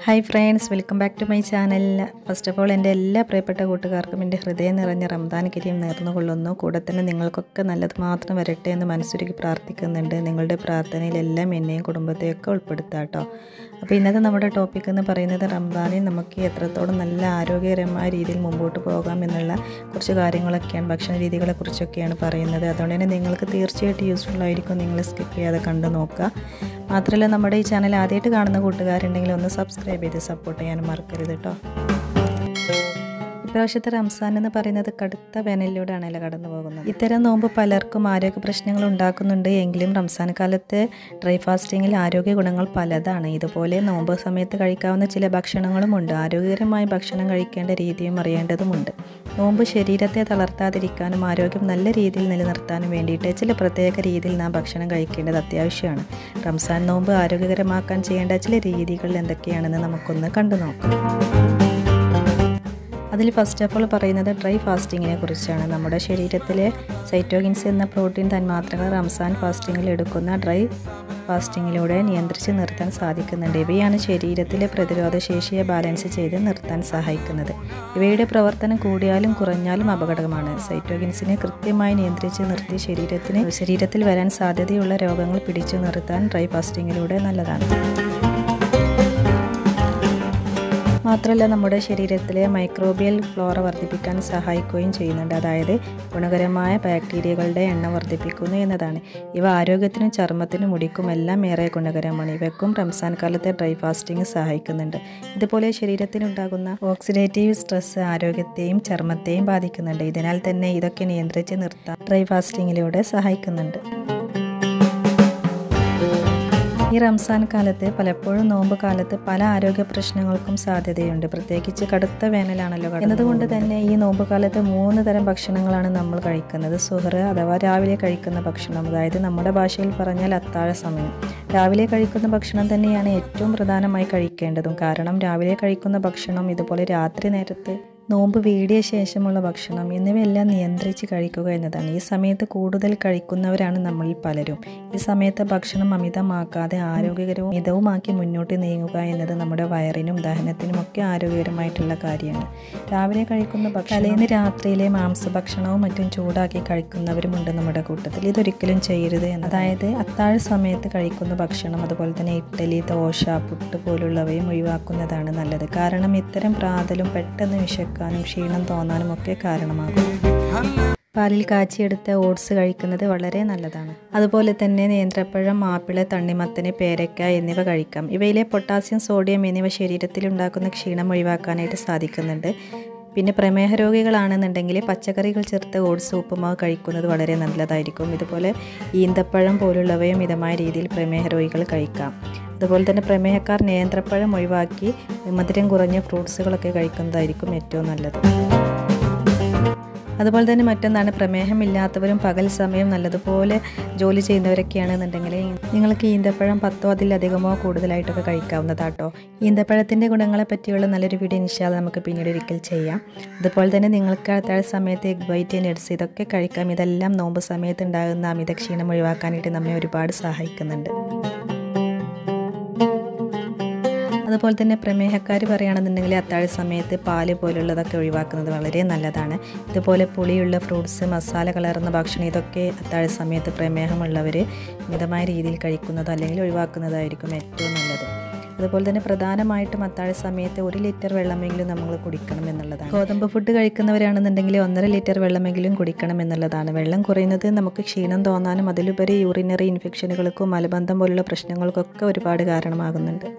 hi friends welcome back to my channel first of all എൻ്റെ എല്ലാ പ്രിയപ്പെട്ട കൂട്ടുകാർക്കും എൻ്റെ ഹൃദയം നിറഞ്ഞ റംദാൻ കിരിയും നേർന്നുകൊള്ളുന്നു കൂടെ തന്നെ നിങ്ങൾക്കൊക്കെ നല്ലത് മാത്രം വരട്ടെ എന്ന് മനസ്സുരുക്കി പ്രാർത്ഥിക്കുന്നുണ്ട് നിങ്ങളുടെ പ്രാർത്ഥനയിലെല്ലാം എന്നെയും കുടുംബത്തെയൊക്കെ ഉൾപ്പെടുത്താം കേട്ടോ അപ്പോൾ ഇന്നത്തെ നമ്മുടെ ടോപ്പിക് എന്ന് പറയുന്നത് റംദാനിൽ നമുക്ക് എത്രത്തോളം നല്ല ആരോഗ്യകരമായ രീതിയിൽ മുമ്പോട്ട് പോകാം എന്നുള്ള കുറച്ച് കാര്യങ്ങളൊക്കെയാണ് ഭക്ഷണ രീതികളെക്കുറിച്ചൊക്കെയാണ് പറയുന്നത് അതുകൊണ്ട് തന്നെ നിങ്ങൾക്ക് തീർച്ചയായിട്ടും യൂസ്ഫുൾ ആയിരിക്കും നിങ്ങൾ സ്കിപ്പ് ചെയ്യാതെ കണ്ടു നോക്കുക മാത്രമല്ല നമ്മുടെ ഈ ചാനൽ ആദ്യമായിട്ട് കാണുന്ന കൂട്ടുകാരുണ്ടെങ്കിൽ ഒന്ന് സബ്സ്ക്രൈബ് ചെയ്ത് സപ്പോർട്ട് ചെയ്യാനും മറക്കരുത് കേട്ടോ ഇപ്രാവശ്യത്തെ റംസാൻ എന്ന് പറയുന്നത് കടുത്ത വേനലിലൂടെയാണല്ലോ കടന്നു പോകുന്നത് ഇത്തരം നോമ്പ് പലർക്കും ആരോഗ്യ പ്രശ്നങ്ങൾ ഉണ്ടാക്കുന്നുണ്ട് എങ്കിലും റംസാൻ കാലത്ത് ഡ്രൈ ഫാസ്റ്റിങ്ങിൽ ആരോഗ്യ ഗുണങ്ങൾ പലതാണ് ഇതുപോലെ നോമ്പ് സമയത്ത് കഴിക്കാവുന്ന ചില ഭക്ഷണങ്ങളുമുണ്ട് ആരോഗ്യകരമായ ഭക്ഷണം കഴിക്കേണ്ട രീതിയും അറിയേണ്ടതുമുണ്ട് നോമ്പ് ശരീരത്തെ തളർത്താതിരിക്കാനും ആരോഗ്യം നല്ല രീതിയിൽ നിലനിർത്താനും വേണ്ടിയിട്ട് ചില പ്രത്യേക രീതിയിൽ നാം ഭക്ഷണം കഴിക്കേണ്ടത് അത്യാവശ്യമാണ് റംസാൻ നോമ്പ് ആരോഗ്യകരമാക്കാൻ ചെയ്യേണ്ട ചില രീതികൾ എന്തൊക്കെയാണെന്ന് നമുക്കൊന്ന് കണ്ടു നോക്കാം അതിൽ ഫസ്റ്റ് ഓഫ് ഓൾ പറയുന്നത് ഡ്രൈ ഫാസ്റ്റിങ്ങിനെ കുറിച്ചാണ് നമ്മുടെ ശരീരത്തിലെ സൈറ്റോകിൻസ് എന്ന പ്രോട്ടീൻ തന്മാത്രകൾ റംസാൻ ഫാസ്റ്റിങ്ങിൽ എടുക്കുന്ന ഡ്രൈ ഫാസ്റ്റിങ്ങിലൂടെ നിയന്ത്രിച്ച് നിർത്താൻ സാധിക്കുന്നുണ്ട് ഇവയാണ് ശരീരത്തിലെ പ്രതിരോധ ശേഷിയെ ബാലൻസ് ചെയ്ത് നിർത്താൻ സഹായിക്കുന്നത് ഇവയുടെ പ്രവർത്തനം കൂടിയാലും കുറഞ്ഞാലും അപകടമാണ് സൈറ്റോകിൻസിനെ കൃത്യമായി നിയന്ത്രിച്ച് നിർത്തി ശരീരത്തിന് ശരീരത്തിൽ വരാൻ സാധ്യതയുള്ള രോഗങ്ങൾ പിടിച്ചു നിർത്താൻ ഡ്രൈ ഫാസ്റ്റിങ്ങിലൂടെ നല്ലതാണ് മാത്രമല്ല നമ്മുടെ ശരീരത്തിലെ മൈക്രോബിയൽ ഫ്ലോറ വർദ്ധിപ്പിക്കാൻ സഹായിക്കുകയും ചെയ്യുന്നുണ്ട് അതായത് ഗുണകരമായ ബാക്ടീരിയകളുടെ എണ്ണം വർദ്ധിപ്പിക്കുന്നു എന്നതാണ് ഇവ ആരോഗ്യത്തിനും ചർമ്മത്തിനും മുടിക്കും എല്ലാം ഏറെ ഗുണകരമാണ് ഇവയ്ക്കും റംസാൻ കാലത്തെ ഡ്രൈ ഫാസ്റ്റിംഗ് സഹായിക്കുന്നുണ്ട് ഇതുപോലെ ശരീരത്തിനുണ്ടാകുന്ന ഓക്സിഡേറ്റീവ് സ്ട്രെസ് ആരോഗ്യത്തെയും ചർമ്മത്തെയും ബാധിക്കുന്നുണ്ട് ഇതിനാൽ തന്നെ ഇതൊക്കെ നിയന്ത്രിച്ച് നിർത്താൻ ഡ്രൈ ഫാസ്റ്റിങ്ങിലൂടെ സഹായിക്കുന്നുണ്ട് ഈ റംസാൻ കാലത്ത് പലപ്പോഴും നോമ്പ് കാലത്ത് പല ആരോഗ്യ പ്രശ്നങ്ങൾക്കും സാധ്യതയുണ്ട് പ്രത്യേകിച്ച് കടുത്ത വേനലാണല്ലോ എന്നതുകൊണ്ട് തന്നെ ഈ നോമ്പ് കാലത്ത് മൂന്ന് തരം ഭക്ഷണങ്ങളാണ് നമ്മൾ കഴിക്കുന്നത് സുഹറ് അഥവാ രാവിലെ കഴിക്കുന്ന ഭക്ഷണം അതായത് നമ്മുടെ ഭാഷയിൽ പറഞ്ഞാൽ അത്താഴ സമയം രാവിലെ കഴിക്കുന്ന ഭക്ഷണം തന്നെയാണ് ഏറ്റവും പ്രധാനമായി കഴിക്കേണ്ടതും കാരണം രാവിലെ കഴിക്കുന്ന ഭക്ഷണം ഇതുപോലെ രാത്രി നേരത്ത് നോമ്പ് വീടിയ ശേഷമുള്ള ഭക്ഷണം എന്നിവയെല്ലാം നിയന്ത്രിച്ച് കഴിക്കുക എന്നതാണ് ഈ സമയത്ത് കൂടുതൽ കഴിക്കുന്നവരാണ് നമ്മളിൽ പലരും ഈ സമയത്ത് ഭക്ഷണം അമിതമാക്കാതെ ആരോഗ്യകരവും മിതവുമാക്കി മുന്നോട്ട് നീങ്ങുക എന്നത് നമ്മുടെ വയറിനും ദഹനത്തിനും ഒക്കെ ആരോഗ്യകരമായിട്ടുള്ള കാര്യമാണ് രാവിലെ കഴിക്കുന്ന ഭക്ഷണം തലേന്ന് രാത്രിയിലെ മാംസഭക്ഷണവും മറ്റും ചൂടാക്കി കഴിക്കുന്നവരുമുണ്ട് നമ്മുടെ കൂട്ടത്തിൽ ഇതൊരിക്കലും ചെയ്യരുത് അതായത് അത്താഴ സമയത്ത് കഴിക്കുന്ന ഭക്ഷണം അതുപോലെ തന്നെ ഇഡ്ഡലി ദോശ പുട്ട് പോലുള്ളവയും ഒഴിവാക്കുന്നതാണ് നല്ലത് കാരണം ഇത്തരം പ്രാതലും പെട്ടെന്ന് വിശക്കും വിശക്കാനും ക്ഷീണം തോന്നാനും ഒക്കെ കാരണമാകും പാലിൽ കാച്ചിയെടുത്ത ഓട്സ് കഴിക്കുന്നത് വളരെ നല്ലതാണ് അതുപോലെ തന്നെ നേന്ത്രപ്പഴം ആപ്പിള് തണ്ണിമത്തന് പേരയ്ക്ക എന്നിവ കഴിക്കാം ഇവയിലെ പൊട്ടാസ്യം സോഡിയം എന്നിവ ശരീരത്തിൽ ഉണ്ടാക്കുന്ന ക്ഷീണം ഒഴിവാക്കാനായിട്ട് സാധിക്കുന്നുണ്ട് പിന്നെ പ്രമേഹ രോഗികളാണെന്നുണ്ടെങ്കിൽ പച്ചക്കറികൾ ചേർത്ത് ഓട്സ് ഉപ്പുമാവ് കഴിക്കുന്നത് വളരെ നല്ലതായിരിക്കും ഇതുപോലെ ഈന്തപ്പഴം പോലുള്ളവയും മിതമായ രീതിയിൽ പ്രമേഹ രോഗികൾ കഴിക്കാം അതുപോലെ തന്നെ പ്രമേഹക്കാർ നേന്ത്രപ്പഴം ഒഴിവാക്കി മധുരം കുറഞ്ഞ ഫ്രൂട്ട്സുകളൊക്കെ കഴിക്കുന്നതായിരിക്കും ഏറ്റവും നല്ലത് അതുപോലെ തന്നെ മറ്റൊന്നാണ് പ്രമേഹമില്ലാത്തവരും പകൽ സമയം നല്ലതുപോലെ ജോലി ചെയ്യുന്നവരൊക്കെയാണെന്നുണ്ടെങ്കിൽ നിങ്ങൾക്ക് ഈന്തപ്പഴം പത്തോ അതിലധികമോ കൂടുതലായിട്ടൊക്കെ കഴിക്കാവുന്നതാട്ടോ ഈന്തപ്പഴത്തിൻ്റെ ഗുണങ്ങളെ പറ്റിയുള്ള നല്ലൊരു വീഡിയോ നിശ്ചാൽ നമുക്ക് പിന്നീട് ഒരിക്കൽ ചെയ്യാം അതുപോലെ തന്നെ നിങ്ങൾക്ക് അത്താഴ സമയത്ത് എഗ് വൈറ്റ് നട്സ് ഇതൊക്കെ കഴിക്കാം ഇതെല്ലാം നോമ്പ് സമയത്ത് ഉണ്ടാകുന്ന അമിത ക്ഷീണം ഒഴിവാക്കാനായിട്ട് നമ്മെ ഒരുപാട് സഹായിക്കുന്നുണ്ട് അതുപോലെ തന്നെ പ്രമേഹക്കാർ പറയുകയാണെന്നുണ്ടെങ്കിൽ അത്താഴ സമയത്ത് പാല് പോലുള്ളതൊക്കെ ഒഴിവാക്കുന്നത് വളരെ നല്ലതാണ് ഇതുപോലെ പുളിയുള്ള ഫ്രൂട്ട്സ് മസാല കലർന്ന ഭക്ഷണം ഇതൊക്കെ അത്താഴ സമയത്ത് പ്രമേഹമുള്ളവർ മിതമായ രീതിയിൽ കഴിക്കുന്നതോ അല്ലെങ്കിൽ ഒഴിവാക്കുന്നതായിരിക്കും ഏറ്റവും നല്ലത് അതുപോലെ തന്നെ പ്രധാനമായിട്ടും അത്താഴ സമയത്ത് ഒരു ലിറ്റർ വെള്ളമെങ്കിലും നമ്മൾ കുടിക്കണം എന്നുള്ളതാണ് ഗോതമ്പ് ഫുഡ് കഴിക്കുന്നവരാണെന്നുണ്ടെങ്കിൽ ഒന്നര ലിറ്റർ വെള്ളമെങ്കിലും കുടിക്കണം എന്നുള്ളതാണ് വെള്ളം കുറയുന്നത് നമുക്ക് ക്ഷീണം തോന്നാനും അതിലുപരി യൂറിനറി ഇൻഫെക്ഷനുകൾക്കും മലബന്ധം പോലുള്ള പ്രശ്നങ്ങൾക്കൊക്കെ ഒരുപാട് കാരണമാകുന്നുണ്ട്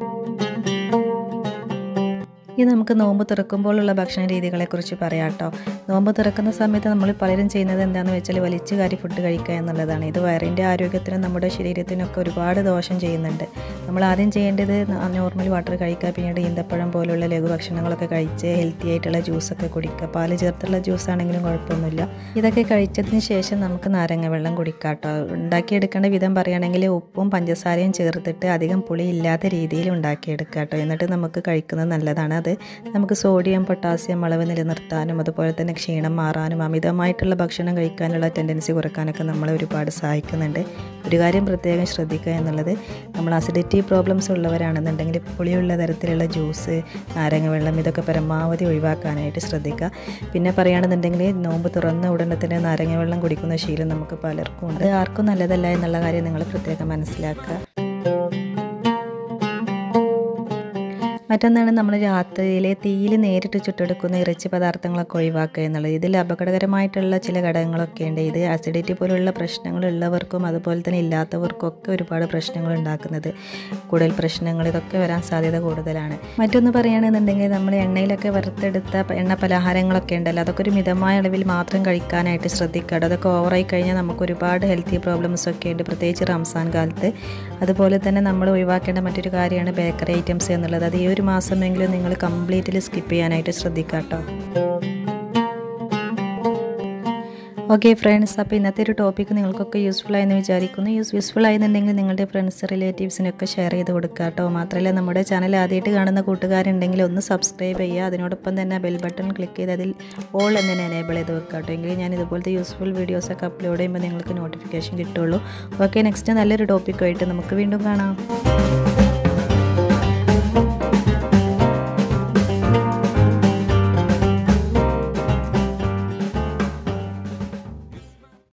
ഇനി നമുക്ക് നോമ്പ് തുറക്കുമ്പോഴുള്ള ഭക്ഷണ രീതികളെക്കുറിച്ച് പറയാം കേട്ടോ നോമ്പ് തുറക്കുന്ന സമയത്ത് നമ്മൾ പലരും ചെയ്യുന്നത് എന്താണെന്ന് വെച്ചാൽ വലിച്ചു കാരി ഫുഡ് കഴിക്കുക എന്നുള്ളതാണ് ഇത് വയറിൻ്റെ ആരോഗ്യത്തിനും നമ്മുടെ ശരീരത്തിനൊക്കെ ഒരുപാട് ദോഷം ചെയ്യുന്നുണ്ട് നമ്മൾ ആദ്യം ചെയ്യേണ്ടത് നോർമൽ വാട്ടർ കഴിക്കുക പിന്നീട് ഈന്തപ്പഴം പോലുള്ള ലഘുഭക്ഷണങ്ങളൊക്കെ കഴിച്ച് ഹെൽത്തി ആയിട്ടുള്ള ജ്യൂസൊക്കെ കുടിക്കുക പാല് ചേർത്തുള്ള ജ്യൂസ് ആണെങ്കിലും കുഴപ്പമൊന്നുമില്ല ഇതൊക്കെ കഴിച്ചതിന് ശേഷം നമുക്ക് നാരങ്ങ വെള്ളം കുടിക്കാം കേട്ടോ ഉണ്ടാക്കിയെടുക്കേണ്ട വിധം പറയുകയാണെങ്കിൽ ഉപ്പും പഞ്ചസാരയും ചേർത്തിട്ട് അധികം പുളി ഇല്ലാത്ത രീതിയിൽ ഉണ്ടാക്കിയെടുക്കുക കേട്ടോ എന്നിട്ട് നമുക്ക് കഴിക്കുന്നത് നല്ലതാണ് അത് എന്നുള്ളത് നമുക്ക് സോഡിയം പൊട്ടാസ്യം അളവ് നിലനിർത്താനും അതുപോലെ തന്നെ ക്ഷീണം മാറാനും അമിതമായിട്ടുള്ള ഭക്ഷണം കഴിക്കാനുള്ള ടെൻഡൻസി കുറക്കാനൊക്കെ നമ്മളെ ഒരുപാട് സഹായിക്കുന്നുണ്ട് ഒരു കാര്യം പ്രത്യേകം ശ്രദ്ധിക്കുക എന്നുള്ളത് നമ്മൾ അസിഡിറ്റി പ്രോബ്ലംസ് ഉള്ളവരാണെന്നുണ്ടെങ്കിൽ പുളിയുള്ള തരത്തിലുള്ള ജ്യൂസ് നാരങ്ങ വെള്ളം ഇതൊക്കെ പരമാവധി ഒഴിവാക്കാനായിട്ട് ശ്രദ്ധിക്കുക പിന്നെ പറയുകയാണെന്നുണ്ടെങ്കിൽ നോമ്പ് തുറന്ന ഉടനെ തന്നെ നാരങ്ങ വെള്ളം കുടിക്കുന്ന ശീലം നമുക്ക് പലർക്കും ഉണ്ട് അത് ആർക്കും നല്ലതല്ല എന്നുള്ള കാര്യം നിങ്ങൾ പ്രത്യേകം മനസ്സിലാക്കുക മറ്റൊന്നാണ് നമ്മൾ രാത്രിയിലെ തീയിൽ നേരിട്ട് ചുട്ടെടുക്കുന്ന ഇറച്ചി പദാർത്ഥങ്ങളൊക്കെ ഒഴിവാക്കുക എന്നുള്ളത് ഇതിൽ അപകടകരമായിട്ടുള്ള ചില ഘടകങ്ങളൊക്കെ ഉണ്ട് ഇത് അസിഡിറ്റി പോലുള്ള പ്രശ്നങ്ങൾ ഉള്ളവർക്കും അതുപോലെ തന്നെ ഇല്ലാത്തവർക്കും ഒക്കെ ഒരുപാട് പ്രശ്നങ്ങൾ ഉണ്ടാക്കുന്നത് കൂടുതൽ പ്രശ്നങ്ങൾ ഇതൊക്കെ വരാൻ സാധ്യത കൂടുതലാണ് മറ്റൊന്ന് പറയുകയാണെന്നുണ്ടെങ്കിൽ നമ്മൾ എണ്ണയിലൊക്കെ വറുത്തെടുത്ത എണ്ണ പലഹാരങ്ങളൊക്കെ ഉണ്ടല്ലോ അതൊക്കെ ഒരു മിതമായ അളവിൽ മാത്രം കഴിക്കാനായിട്ട് ശ്രദ്ധിക്കുക അതൊക്കെ ഓവറായി കഴിഞ്ഞാൽ നമുക്ക് ഒരുപാട് ഹെൽത്തി പ്രോബ്ലംസ് ഒക്കെ ഉണ്ട് പ്രത്യേകിച്ച് റംസാൻ കാലത്ത് അതുപോലെ തന്നെ നമ്മൾ ഒഴിവാക്കേണ്ട മറ്റൊരു കാര്യമാണ് ബേക്കറി ഐറ്റംസ് എന്നുള്ളത് അത് ഈ ഒരു മാസമെങ്കിലും നിങ്ങൾ കംപ്ലീറ്റ്ലി സ്കിപ്പ് ചെയ്യാനായിട്ട് ശ്രദ്ധിക്കുക കേട്ടോ ഓക്കെ ഫ്രണ്ട്സ് അപ്പോൾ ഇന്നത്തെ ഒരു ടോപ്പിക്ക് നിങ്ങൾക്കൊക്കെ യൂസ്ഫുൾ ആയെന്ന് വിചാരിക്കുന്നു യൂസ് യൂസ്ഫുൾ ആയെന്നുണ്ടെങ്കിൽ നിങ്ങളുടെ ഫ്രണ്ട്സ് റിലേറ്റീവ്സിനൊക്കെ ഷെയർ ചെയ്ത് കൊടുക്കുക കേട്ടോ മാത്രമല്ല നമ്മുടെ ചാനൽ ആദ്യമായിട്ട് കാണുന്ന കൂട്ടുകാരുണ്ടെങ്കിൽ ഒന്ന് സബ്സ്ക്രൈബ് ചെയ്യുക അതിനോടൊപ്പം തന്നെ ബെൽ ബട്ടൺ ക്ലിക്ക് ചെയ്ത് അതിൽ ഓൾ എന്നതിനെ എനേബിൾ ചെയ്ത് വെക്കുക കേട്ടോ എങ്കിൽ ഞാൻ ഇതുപോലത്തെ യൂസ്ഫുൾ വീഡിയോസൊക്കെ അപ്ലോഡ് ചെയ്യുമ്പോൾ നിങ്ങൾക്ക് നോട്ടിഫിക്കേഷൻ കിട്ടുള്ളൂ ഓക്കെ നെക്സ്റ്റ് നല്ലൊരു ടോപ്പിക്കുമായിട്ട് നമുക്ക് വീണ്ടും കാണാം